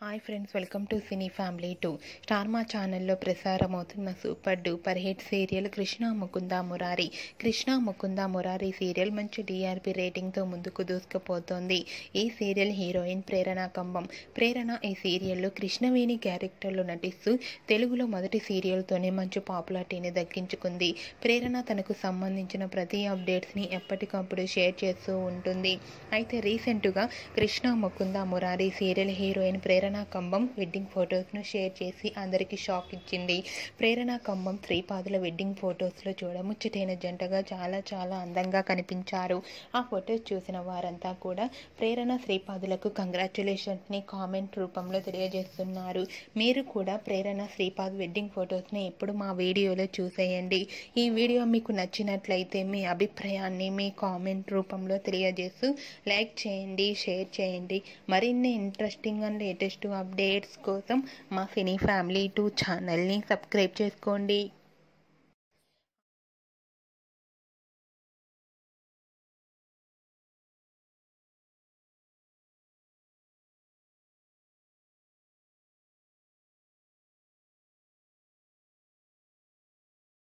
hi friends welcome to Cine Family two Star Maa ఛానల్లో ప్రసారమవుతున్న super duper hit serial Krishna Mukunda Murari Krishna Mukunda Murari serial మంచి TRP రేటింగ్తో ముందుకు దూసుకుపోతోంది ఈ సీరియల్ హీరోయిన్ ప్రేరణ కంబం ప్రేరణ ఈ సీరియల్లో కృష్ణవేణి క్యారెక్టర్లో నటిస్తూ తెలుగులో మొదటి సీరియల్తోనే మంచి పాపులారిటీని దక్కించుకుంది ప్రేరణ తనకు సంబంధించిన ప్రతి అప్డేట్స్ని ఎప్పటికప్పుడు షేర్ చేస్తూ ఉంటుంది అయితే రీసెంట్గా Krishna Mukunda Murari serial heroine Prerana Kambam wedding ఫొటోస్ను షేర్ చేసి అందరికీ షాక్ ఇచ్చింది ప్రేరణ కంబం శ్రీపాదుల వెడ్డింగ్ ఫొటోస్లో చూడముచ్చటైన జంటగా చాలా చాలా అందంగా కనిపించారు ఆ ఫొటోస్ చూసిన వారంతా కూడా ప్రేరణ శ్రీపాదులకు కంగ్రాచులేషన్స్ని కామెంట్ రూపంలో తెలియజేస్తున్నారు మీరు కూడా ప్రేరణ శ్రీపాద్ వెడ్డింగ్ ఫొటోస్ని ఎప్పుడు మా వీడియోలో చూసేయండి ఈ వీడియో మీకు నచ్చినట్లయితే మీ అభిప్రాయాన్ని మీ కామెంట్ రూపంలో తెలియజేస్తూ లైక్ చేయండి షేర్ చేయండి మరిన్ని ఇంట్రెస్టింగ్ అండ్ లేటెస్ట్ అప్డేట్స్ కోసం మా సినీ ఫ్యామిలీ టూ ఛానల్ని సబ్స్క్రైబ్ చేసుకోండి